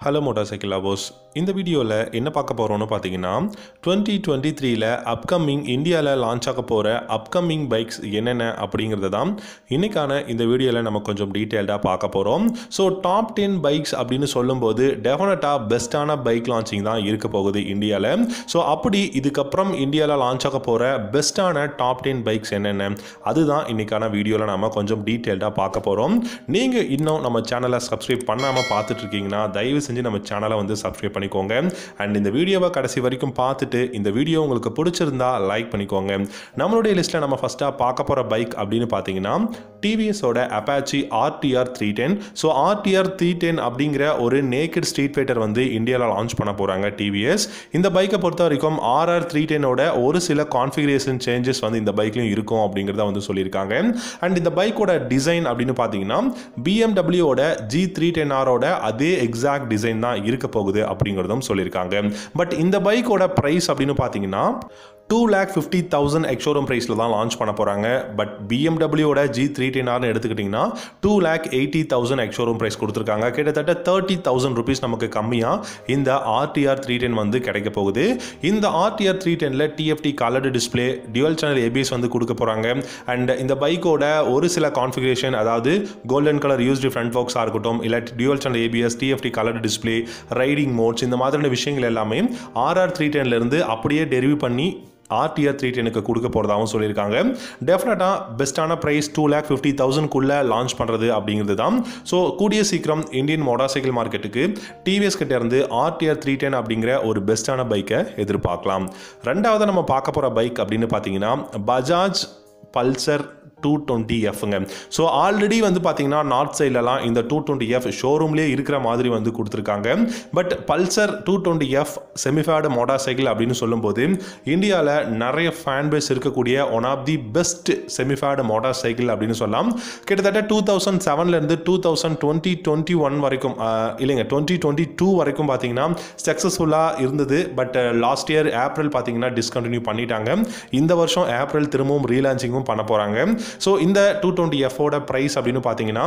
hello motor cycle lovers இந்த வீடியோவில் என்ன பார்க்க போகிறோம்னு பார்த்தீங்கன்னா டுவெண்ட்டி டுவெண்ட்டி த்ரீல அப்கமிங் இந்தியாவில் லான்ச் ஆக போகிற அப்கமிங் பைக்ஸ் என்னென்ன அப்படிங்கிறது தான் இன்றைக்கான இந்த வீடியோவில் நம்ம கொஞ்சம் டீட்டெயில்டாக பார்க்க போகிறோம் ஸோ டாப் டென் பைக்ஸ் அப்படின்னு சொல்லும்போது டெஃபினட்டாக பெஸ்ட்டான பைக் லான்ச்சிங் தான் இருக்க போகுது இந்தியாவில் ஸோ அப்படி இதுக்கப்புறம் இந்தியாவில் லான்ச் ஆக போகிற பெஸ்ட்டான டாப் டென் பைக்ஸ் என்னென்ன அதுதான் இன்றைக்கான வீடியோவில் நம்ம கொஞ்சம் டீட்டெயில்டாக பார்க்க போகிறோம் நீங்கள் இன்னும் நம்ம சேனலை சப்ஸ்கிரைப் பண்ணாமல் பார்த்துட்டு இருக்கீங்கன்னா தயவு செஞ்சு நம்ம சேனலை வந்து சப்ஸ்கிரைப் பண்ணிக்கோங்க அண்ட் இந்த வீடியோவை கடைசி வரைக்கும் பார்த்துட்டு இந்த வீடியோ உங்களுக்கு பிடிச்சிருந்தா லைக் பண்ணிக்கோங்க நம்மளுடைய லிஸ்ட்டில் நம்ம ஃபஸ்ட்டாக பார்க்க போகிற பைக் அப்படின்னு பார்த்தீங்கன்னா டிவிஎஸோட Apache RTR three ten so RTR three ten அப்படிங்கிற ஒரு நேக்கட் ஸ்ட்ரீட் ஃபைட்டர் வந்து இந்தியாவில் லான்ச் பண்ண போகிறாங்க டிவிஎஸ் இந்த பைக்கை பொறுத்த வரைக்கும் ஆர்ஆர் த்ரீ டென்னோட ஒரு சில கான்ஃபிகரேஷன் சேஞ்சஸ் வந்து இந்த பைக்லையும் இருக்கும் அப்படிங்கிறத வந்து சொல்லியிருக்காங்க அண்ட் இந்த பைக்கோட டிசைன் அப்படின்னு பார்த்தீங்கன்னா பிஎம்டபிள்யூவோட ஜி த்ரீ டென் ஆரோட அதே எக்ஸாக்ட் டிசைன் தான் இருக்க போகுது அப்படிங்கிறதும் சொல்லியிருக்காங்க பட் இந்த பைக்கோட ப்ரைஸ் அப்படின்னு பார்த்தீங்கன்னா two lakh fifty thousand ex showroom ப்ரைஸில் தான் லான்ச் பண்ண போகிறாங்க பட் பிஎம்டபிள்யூட ஜி த்ரீ டென் ஆர்னு எடுத்துக்கிட்டிங்கன்னா two lakh eighty thousand ex showroom price கொடுத்துருக்காங்க கிட்டத்தட்ட தேர்ட்டி தௌசண்ட் ருபீஸ் நமக்கு கம்மியாக இந்த ஆர்டிஆர் த்ரீ டென் வந்து கிடைக்க போகுது இந்த ஆர்டிஆர் த்ரீ டெனில் TFT coloured display dual channel ABS வந்து கொடுக்க போகிறாங்க அண்ட் இந்த பைக்கோட ஒரு சில கான்ஃபிகரேஷன் அதாவது கோல்டன் கலர் யூஸ்டு ஃப்ரண்ட் பாக்ஸாக இருக்கட்டும் இல்லை dual channel ABS TFT coloured display riding modes இந்த மாதிரியான விஷயங்கள் எல்லாமே ஆர்ஆர் த்ரீ டென்லேருந்து அப்படியே டெரிவ் பண்ணி ஆர்டிஆர் த்ரீ டெனுக்கு கொடுக்க போகிறதாகவும் சொல்லியிருக்காங்க டெஃபினட்டாக பெஸ்ட்டான ப்ரைஸ் டூ லேக் ஃபிஃப்டி தௌசண்ட்குள்ளே லான்ச் பண்ணுறது அப்படிங்கிறது தான் ஸோ கூடிய சீக்கிரம் இந்தியன் மோட்டார் சைக்கிள் மார்க்கெட்டுக்கு டிவிஎஸ் கிட்ட இருந்து ஆர்டிஆர் த்ரீ டென் அப்படிங்கிற ஒரு பெஸ்ட்டான பைக்கை எதிர்பார்க்கலாம் ரெண்டாவது நம்ம பார்க்க போகிற பைக் அப்படின்னு பார்த்தீங்கன்னா பஜாஜ் பல்சர் டூ டுவெண்ட்டி எஃப்ங்க ஸோ ஆல்ரெடி வந்து பார்த்தீங்கன்னா நார்த் சைட்லலாம் இந்த டூ டுவெண்ட்டி எஃப் ஷோரூம்லேயே இருக்கிற மாதிரி வந்து கொடுத்துருக்காங்க but Pulsar two twenty F semi faired motorcycle அப்படின்னு சொல்லும்போது இந்தியாவில் நிறைய ஃபேன் பேஸ் இருக்கக்கூடிய one of the best semi faired motorcycle அப்படின்னு சொல்லலாம் கிட்டத்தட்ட டூ தௌசண்ட் செவன்லேருந்து two thousand twenty twenty one வரைக்கும் ஆஹ், இல்லைங்க டுவெண்ட்டி டுவெண்ட்டி டூ வரைக்கும் பார்த்தீங்கன்னா சக்ஸஸ்ஃபுல்லாக இருந்தது பட் லாஸ்ட் இயர் ஏப்ரல் பார்த்தீங்கன்னா டிஸ்கண்டினியூ பண்ணிட்டாங்க இந்த வருஷம் ஏப்ரல் திரும்பவும் ரீலான்ச்சிங்கும் பண்ண போகிறாங்க ஸோ இந்த டூ டுவெண்ட்டி எஃபோட ப்ரைஸ் அப்படின்னு பார்த்தீங்கன்னா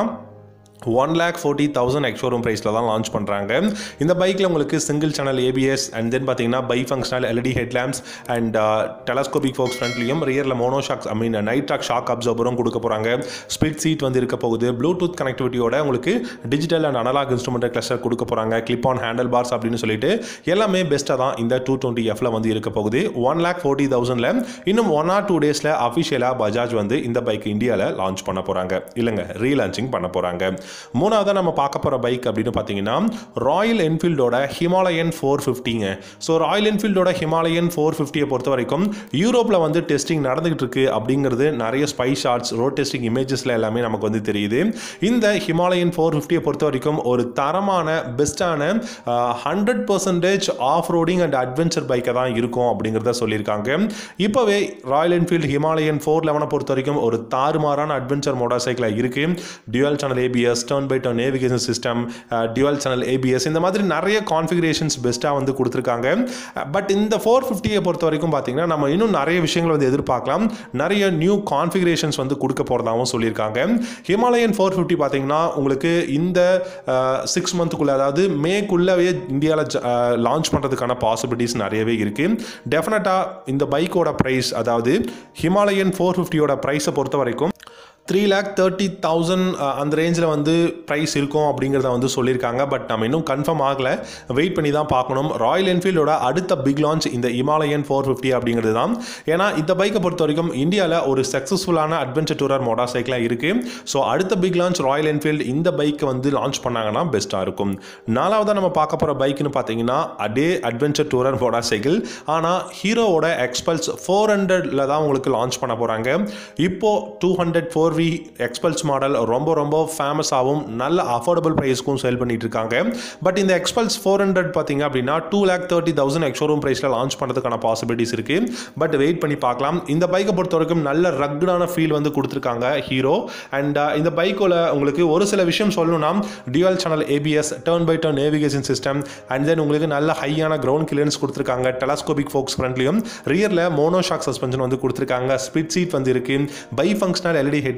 one lakh forty thousand ex showroom ப்ரைஸில் தான் லான்ச் பண்ணுறாங்க இந்த பைக்கில் உங்களுக்கு single channel ABS and then பார்த்தீங்கன்னா bi functional LED headlamps and telescopic forks ஃப்ரண்ட்லையும் ரியரில் mono shocks I mean nitrox shock அப்சர்வரும் கொடுக்க போகிறாங்க ஸ்பிட் சீட் வந்து இருக்க போகுது ப்ளூடூத் கனெக்டிவிட்டியோட உங்களுக்கு digital and analogue instrument cluster கொடுக்க போகிறாங்க கிளிப் ஆன் ஹேண்டில் பார்ஸ் அப்படின்னு சொல்லிட்டு எல்லாமே பெஸ்ட்டாக தான் இந்த டூ டுவெண்ட்டி எஃப்ல வந்து இருக்க போகுது ஒன் லேக் ஃபோர்ட்டி தௌசண்டில் இன்னும் ஒன் ஆர் டூ டேஸில் அஃபிஷியலாக பஜாஜ் வந்து இந்த பைக் இந்தியாவில் லான்ச் பண்ண போகிறாங்க இல்லைங்க ரீலான்ச்சிங் பண்ண போகிறாங்க மூணாவதாக நம்ம பார்க்க போகிற பைக் அப்படின்னு பார்த்தீங்கன்னா ராயல் என்ஃபீல்டோட ஹிமாலயன் ஃபோர் ஃபிஃப்டிங்க ஸோ ராயல் என்ஃபீல்டோட ஹிமாலயன் ஃபோர் ஃபிஃப்டியை பொறுத்த வரைக்கும் யூரோப்பில் வந்து டெஸ்டிங் நடந்துகிட்டு இருக்கு அப்படிங்கிறது நிறைய ஸ்பை ஷாட்ஸ் ரோட் டெஸ்டிங் இமேஜஸில் எல்லாமே நமக்கு வந்து தெரியுது இந்த ஹிமாலயன் ஃபோர் ஃபிஃப்டியை பொறுத்த வரைக்கும் ஒரு தரமான பெஸ்ட்டான hundred percentage off roading and adventure பைக்கை தான் இருக்கும் அப்படிங்கிறத சொல்லியிருக்காங்க இப்போவே ராயல் என்ஃபீல்டு ஹிமாலயன் ஃபோர் லெவனை பொறுத்த வரைக்கும் ஒரு தாறுமாறான அட்வென்ச்சர் மோட்டார் சைக்கிளாக இருக்குது dual channel ABS turn by turn navigation system dual channel ABS இந்த மாதிரி நிறைய கான்ஃபிகரேஷன்ஸ் பெஸ்ட்டாக வந்து கொடுத்துருக்காங்க பட் இந்த ஃபோர் ஃபிஃப்டியை பொறுத்த வரைக்கும் பார்த்தீங்கன்னா நம்ம இன்னும் நிறைய விஷயங்கள் வந்து எதிர்பார்க்கலாம் நிறைய நியூ கான்ஃபிகரேஷன்ஸ் வந்து கொடுக்க போகிறதாகவும் சொல்லியிருக்காங்க ஹிமாலயன் ஃபோர் ஃபிஃப்டி பார்த்தீங்கன்னா உங்களுக்கு இந்த சிக்ஸ் மந்த்துக்குள்ளே அதாவது மேக்குள்ளவே இந்தியாவில் லான்ச் பண்ணுறதுக்கான பாசிபிலிட்டிஸ் நிறையவே இருக்குது டெஃபினட்டாக இந்த பைக்கோட ப்ரைஸ் அதாவது ஹிமாலயன் ஃபோர் ஃபிஃப்டியோட ப்ரைஸை பொறுத்த வரைக்கும் த்ரீ லேக் தேர்ட்டி தௌசண்ட் அந்த ரேஞ்சில் வந்து ப்ரைஸ் இருக்கும் அப்படிங்கிறத வந்து சொல்லியிருக்காங்க பட் நம்ம இன்னும் கன்ஃபார்ம் ஆகலை வெயிட் பண்ணி தான் பார்க்கணும் ராயல் என்ஃபீல்டோட அடுத்த பிக் லான்ச் இந்த இமாலயன் ஃபோர் ஃபிஃப்டி அப்படிங்கிறது தான் ஏன்னா இந்த பைக்கை பொறுத்த வரைக்கும் இந்தியாவில் ஒரு சக்ஸஸ்ஃபுல்லான அட்வென்ச்சர் டூரர் மோட்டார் சைக்கிளாக இருக்குது ஸோ அடுத்த பிக் லான்ச் ராயல் என்ஃபீல்டு இந்த பைக்கை வந்து லான்ச் பண்ணாங்கன்னா பெஸ்ட்டாக இருக்கும் நாலாவதாக நம்ம பார்க்க போகிற பைக்குன்னு பார்த்தீங்கன்னா அதே அட்வென்ச்சர் டூரர் மோட்டார் சைக்கிள் ஆனால் ஹீரோவோட எக்ஸ்பல்ஸ் ஃபோர் ஹண்ட்ரட்ல தான் உங்களுக்கு லான்ச் பண்ண போகிறாங்க இப்போ two hundred four V Xpulse model ரொம்ப ரொம்ப ஃபேமஸாகவும் நல்ல அஃபோர்டபுள் ப்ரைஸ்க்கும் சேல் பண்ணிட்டு இருக்காங்க பட் இந்த எக்ஸ்பல்ஸ் ஃபோர் ஹண்ட்ரட் பார்த்தீங்க அப்படின்னா two lakh thirty thousand ex showroom ப்ரைஸில் லான்ச் பண்ணுறதுக்கான பாசிபிலிட்டிஸ் இருக்குது பட் வெயிட் பண்ணி பார்க்கலாம் இந்த பைக்கை பொறுத்த வரைக்கும் நல்ல ரக்டான ஃபீல் வந்து கொடுத்துருக்காங்க ஹீரோ அண்ட் இந்த பைக்கோட உங்களுக்கு ஒரு சில விஷயம் சொல்லணும்னா dual channel ABS turn by turn navigation system and then உங்களுக்கு நல்ல ஹையான கிரவுண்ட் கிளியரன்ஸ் கொடுத்துருக்காங்க டெலஸ்கோபிக் ஃபோக்ஸ் ஃப்ரண்ட்லையும் ரியரில் மோனோ ஷாக் சஸ்பென்ஷன் வந்து கொடுத்துருக்காங்க ஸ்பிட் சீட் வந்து இருக்கு bi functional LED headlamp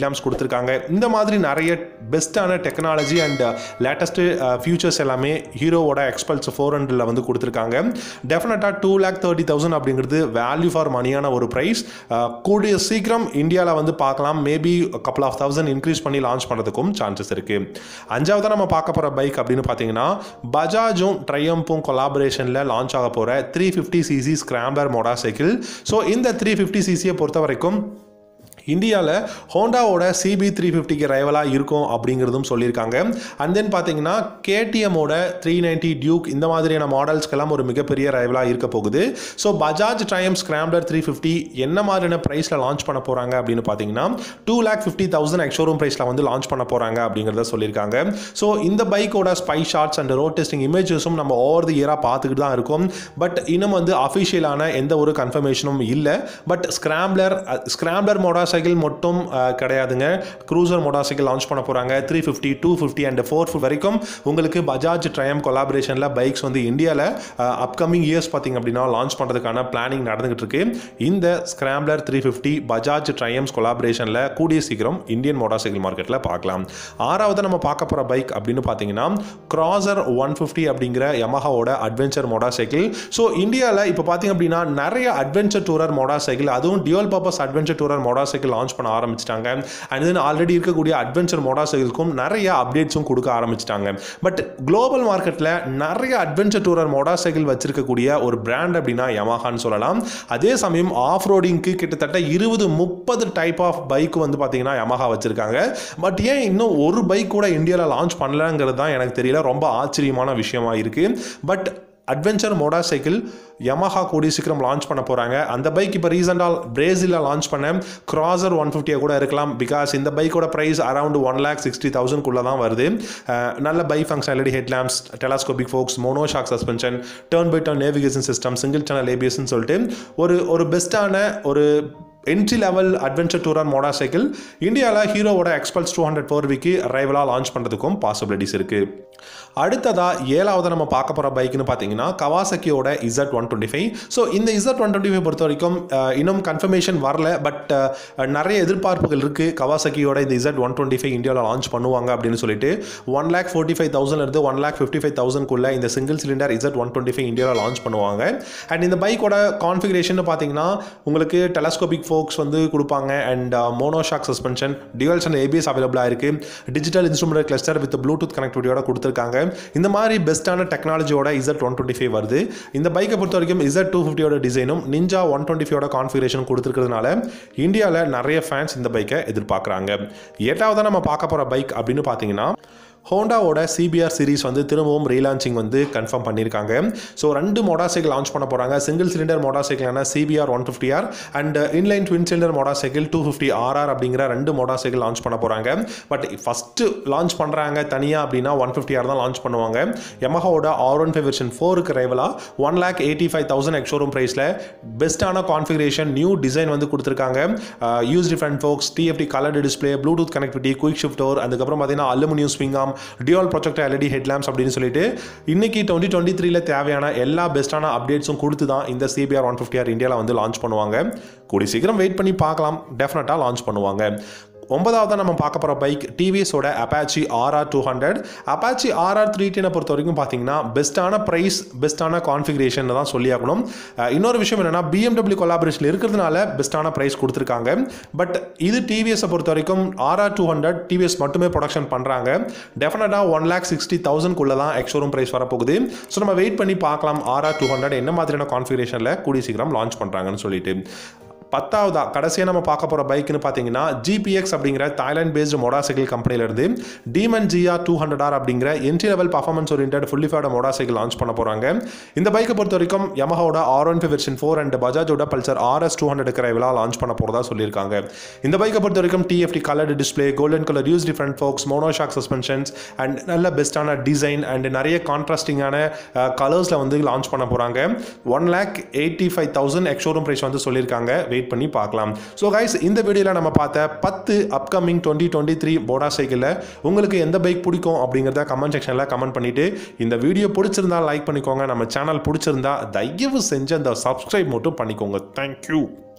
headlamps கொடுத்துருக்காங்க இந்த மாதிரி நிறைய பெஸ்ட்டான டெக்னாலஜி அண்ட் லேட்டஸ்ட்டு ஃபியூச்சர்ஸ் எல்லாமே ஹீரோவோட எக்ஸ்பல்ஸ் ஃபோர் ஹண்ட்ரடில் வந்து கொடுத்துருக்காங்க டெஃபினட்டாக டூ லேக் தேர்ட்டி தௌசண்ட் அப்படிங்கிறது வேல்யூ ஃபார் மணியான ஒரு ப்ரைஸ் கூடிய சீக்கிரம் இந்தியாவில் வந்து பார்க்கலாம் maybe couple of thousand increase பண்ணி லான்ச் பண்ணுறதுக்கும் சான்சஸ் இருக்குது அஞ்சாவது நம்ம பார்க்க போகிற பைக் அப்படின்னு பார்த்தீங்கன்னா பஜாஜும் ட்ரையம்பும் கொலாபரேஷனில் லான்ச் ஆக போகிற three fifty CC scrambler motorcycle so இந்த த்ரீ ஃபிஃப்டி சிசியை பொறுத்த வரைக்கும் இந்தியாவில் ஹோண்டாவோட சிபி த்ரீ ஃபிஃப்டிக்கு ரைவலாக இருக்கும் அப்படிங்கிறதும் சொல்லியிருக்காங்க அண்ட் தென் பார்த்தீங்கன்னா கேடிஎம்மோட த்ரீ நைன்ட்டி டியூக் இந்த மாதிரியான மாடல்ஸ்க்கெல்லாம் ஒரு மிகப்பெரிய ரைவலாக இருக்க போகுது so Bajaj Triumph scrambler three fifty என்ன மாதிரியான ப்ரைஸில் லான்ச் பண்ண போகிறாங்க அப்படின்னு பார்த்தீங்கன்னா two lakh fifty thousand ex showroom ப்ரைஸில் வந்து லான்ச் பண்ண போகிறாங்க அப்படிங்கிறத சொல்லியிருக்காங்க ஸோ இந்த பைக்கோட spy shots and road testing இமேஜஸும் நம்ம ஓவர் தி இயராக பார்த்துக்கிட்டு தான் இருக்கும் பட் இன்னும் வந்து அஃபிஷியலான எந்த ஒரு கன்ஃபர்மேஷனும் இல்லை but scrambler scrambler motorcycle மட்டும் அஹ், கிடையாதுங்க க்ரூசர் மோட்டார் சைக்கிள் லான்ச் பண்ண போகிறாங்க three fifty two fifty and four வரைக்கும் உங்களுக்கு பஜாஜ் ட்ரையம் கொலாபரேஷனில் பைக்ஸ் வந்து இந்தியாவில் அப்கமிங் இயர்ஸ் பார்த்தீங்க அப்படின்னா லான்ச் பண்ணுறதுக்கான பிளானிங் நடந்துகிட்டு இருக்கு இந்த scrambler three fifty Bajaj Triumph's கொலாபரேஷனில் கூடிய சீக்கிரம் இந்தியன் மோட்டார் சைக்கிள் மார்க்கெட்டில் பார்க்கலாம் ஆறாவது நம்ம பார்க்க போகிற பைக் அப்படின்னு பார்த்தீங்கன்னா கிராசர் ஒன் ஃபிஃப்டி அப்படிங்கிற யமஹாவோட அட்வென்ச்சர் மோட்டார் சைக்கிள் ஸோ இந்தியாவில் இப்போ பார்த்தீங்க அப்படின்னா நிறைய அட்வென்ச்சர் டூரர் மோட்டார் சைக்கிள் அதுவும் dual purpose adventure tourer motorcycle launch பண்ண ஆரம்பிச்சிட்டாங்க அண்ட் தென் ஆல்ரெடி இருக்கக்கூடிய அட்வென்ச்சர் மோட்டார் சைக்கிள்க்கும் நிறைய அப்டேட்ஸும் கொடுக்க ஆரம்பிச்சிட்டாங்க பட் குளோபல் மார்க்கெட்டில் நிறைய அட்வென்ச்சர் டூரர் மோட்டார் சைக்கிள் வச்சிருக்கக்கூடிய ஒரு பிராண்ட் அப்படின்னா யமஹான்னு சொல்லலாம் அதே சமயம் ஆஃப் ரோடிங்க்கு கிட்டத்தட்ட இருபது முப்பது டைப் ஆஃப் பைக் வந்து பார்த்தீங்கன்னா யமஹா வச்சிருக்காங்க பட் ஏன் இன்னும் ஒரு பைக் கூட இந்தியாவில் லான்ச் பண்ணலங்கிறது தான் எனக்கு தெரியல ரொம்ப ஆச்சரியமான விஷயமா இருக்கு but adventure motorcycle Yamaha கூடிய சீக்கிரம் லான்ச் பண்ண போகிறாங்க அந்த பைக் இப்போ ரீசெண்டாக பிரேசிலில் லான்ச் பண்ண கிராசர் ஒன் ஃபிஃப்டியாக கூட இருக்கலாம் பிகாஸ் இந்த பைக்கோட price around one lakh sixty தௌசண்ட்குள்ளே தான் வருது அஹ், நல்ல bi functionality headlamps telescopic forks mono shock suspension turn by turn navigation system single channel ஏபிஎஸ்ன்னு சொல்லிட்டு ஒரு ஒரு பெஸ்ட்டான ஒரு entry level adventure tourer motorcycle இந்தியாவில் ஹீரோவோட எக்ஸ்பல்ஸ் டூ ஹண்ட்ரட் ஃபோர் விக்கு ரைவலாக லான்ச் பண்ணுறதுக்கும் பாசிபிலிட்டிஸ் இருக்குது அடுத்ததா ஏழாவது நம்ம பார்க்க போகிற பைக்னு பார்த்தீங்கன்னா கவாசக்கியோட Z one twenty five so இந்த இசட் ஒன் டுவெண்ட்டி ஃபைவ் பொறுத்த வரைக்கும் அஹ், இன்னும் கன்ஃபர்மேஷன் வரல பட் நிறைய எதிர்பார்ப்புகள் இருக்குது கவாசக்கியோட இந்த இசட் ஒன் டுவெண்ட்டி ஃபைவ் இந்தியாவில் லான்ச் பண்ணுவாங்க அப்படின்னு சொல்லிட்டு one lakh forty five thousand இருந்து ஒன் லேக் ஃபிஃப்டி ஃபைவ் தௌசண்ட்குள்ள இந்த single cylinder Z one twenty five இந்தியாவில் லான்ச் பண்ணுவாங்க அண்ட் இந்த பைக்கோட கான்ஃபிகரேஷன் பார்த்தீங்கன்னா உங்களுக்கு டெலஸ்கோபிக் ஃபோக்ஸ் வந்து கொடுப்பாங்க and monoshock suspension dual channel ABS அவைலபிளாக இருக்குது digital instrument cluster with Bluetooth கனெக்டிவிட்டியோட கொடுத்துருக்காங்க இந்த மாதிரி பெஸ்ட்டான டெக்னாலஜியோட இசட் ஒன் டுவெண்ட்டி ஃபைவ் வருது இந்த பைக்கை பொறுத்த வரைக்கும் இசட் டூ ஃபிஃப்டியோட டிசைனும் நிஞ்சா ஒன் டுவெண்ட்டி ஃபைவோட கான்ஃபிகரேஷன் கொடுத்துருக்கிறதுனால இந்தியாவில் நிறைய ஃபேன்ஸ் இந்த பைக்கை எதிர்பார்க்குறாங்க எட்டாவதாக நம்ம பார்க்க போகிற பைக் அப்படின்னு பார்த்தீங்கன்னா ஹோண்டாவோட சிபிஆர் சீரிஸ் வந்து திரும்பவும் ரீலான்ச்சிங் வந்து கன்ஃபார்ம் பண்ணியிருக்காங்க ஸோ ரெண்டு மோட்டார் சைக்கிள் லான்ச் பண்ண போகிறாங்க சிங்கிள் சிலிண்டர் மோட்டார் சைக்கிளான CBR one fifty R and inline twin cylinder motorcycle two fifty RR அப்படிங்கிற ரெண்டு மோட்டார் சைக்கிள் லான்ச் பண்ண போகிறாங்க பட் ஃபஸ்ட்டு லான்ச் பண்ணுறாங்க தனியாக அப்படின்னா ஒன் ஃபிஃப்டி ஆர் தான் லான்ச் பண்ணுவாங்க யமஹாவோட ஆர் ஒன் ஃபைவ் வெர்ஷன் ஃபோருக்கு ரைவலாக one lakh eighty five thousand ex showroom ப்ரைஸில் பெஸ்ட்டான கான்ஃபிகரேஷன் நியூ டிசைன் வந்து கொடுத்துருக்காங்க use different forks TFT coloured display Bluetooth connectivity quick shifter அதுக்கப்புறம் பார்த்தீங்கன்னா aluminium swingarm dual projector LED headlamps அப்படின்னு சொல்லிட்டு இன்னைக்கு டுவெண்ட்டி டுவெண்ட்டி த்ரீல தேவையான எல்லா பெஸ்ட்டான அப்டேட்ஸும் கொடுத்து தான் இந்த சிபிஆர் ஒன் ஃபிஃப்டி ஆர் இந்தியாவில் வந்து லான்ச் பண்ணுவாங்க கூடிய சீக்கிரம் வெயிட் பண்ணி பார்க்கலாம் டெஃபினட்டாக லான்ச் பண்ணுவாங்க ஒன்பதாவது நம்ம பார்க்க போகிற பைக் டிவிஎஸோட Apache RR two hundred Apache RR three டெனை பொறுத்த வரைக்கும் பார்த்தீங்கன்னா பெஸ்ட்டான ப்ரைஸ் பெஸ்ட்டான கான்ஃபிகரேஷன் தான் சொல்லியாகணும் அஹ் இன்னொரு விஷயம் என்னென்னா பிஎம்டபிள்யூ கொலாபரேஷன் இருக்கிறதுனால பெஸ்ட்டான ப்ரைஸ் கொடுத்துருக்காங்க பட் இது டிவிஎஸை பொறுத்த வரைக்கும் ஆர்ஆர் டூ ஹண்ட்ரட் டிவிஎஸ் மட்டுமே ப்ரொடக்ஷன் பண்ணுறாங்க டெஃபினட்டாக ஒன் லேக் சிக்ஸ்டி தௌசண்ட்குள்ளே தான் எக்ஷோரூம் ப்ரைஸ் வரப்போகுது ஸோ நம்ம வெயிட் பண்ணி பார்க்கலாம் ஆர்ஆர் டூ ஹண்ட்ரட் என்ன மாதிரியான கான்ஃபிகரேஷனில் கூடிய சீக்கிரம் லான்ச் பண்ணுறாங்கன்னு சொல்லிட்டு பத்தாவதா கடைசியாக நம்ம பார்க்க போகிற பைக்குன்னு பார்த்தீங்கன்னா ஜிபிஎக்ஸ் அப்படிங்கிற தாய்லாந்து பேஸ்டு மோட்டார் சைக்கிள் கம்பெனிலேருந்து Demon GR two hundred R அப்படிங்கிற entry level performance orient fully faired motorcycle launch பண்ண போகிறாங்க இந்த பைக்கை பொறுத்த வரைக்கும் யமஹாவோட R one version four and பஜாஜோட பல்சர் ஆர்எஸ் டூ ஹண்ட்ரட் கிரைவில் லான்ச் பண்ண போகிறதா சொல்லியிருக்காங்க இந்த பைக்கை பொறுத்த வரைக்கும் TFT coloured display golden colour use different forks monoshock suspensions and நல்ல பெஸ்ட்டான டிசைன் அண்ட் நிறைய கான்ட்ராஸ்டிங்கான கலர்ஸில் வந்து லான்ச் பண்ண போகிறாங்க one lakh eighty five thousand ex showroom price வந்து சொல்லியிருக்காங்க வெயிட் பண்ணி பார்க்கலாம் ஸோ கைஸ் இந்த வீடியோவில் நம்ம பார்த்த பத்து அப்கமிங் டுவெண்ட்டி டுவெண்ட்டி த்ரீ போடா சைக்கிளில் உங்களுக்கு எந்த பைக் பிடிக்கும் அப்படிங்கிறத கமெண்ட் செக்ஷனில் கமெண்ட் பண்ணிவிட்டு இந்த வீடியோ பிடிச்சிருந்தா லைக் பண்ணிக்கோங்க நம்ம சேனல் பிடிச்சிருந்தா தயவு செஞ்சு அந்த சப்ஸ்கிரைப் மட்டும் பண்ணிக்கோங்க தேங்க்யூ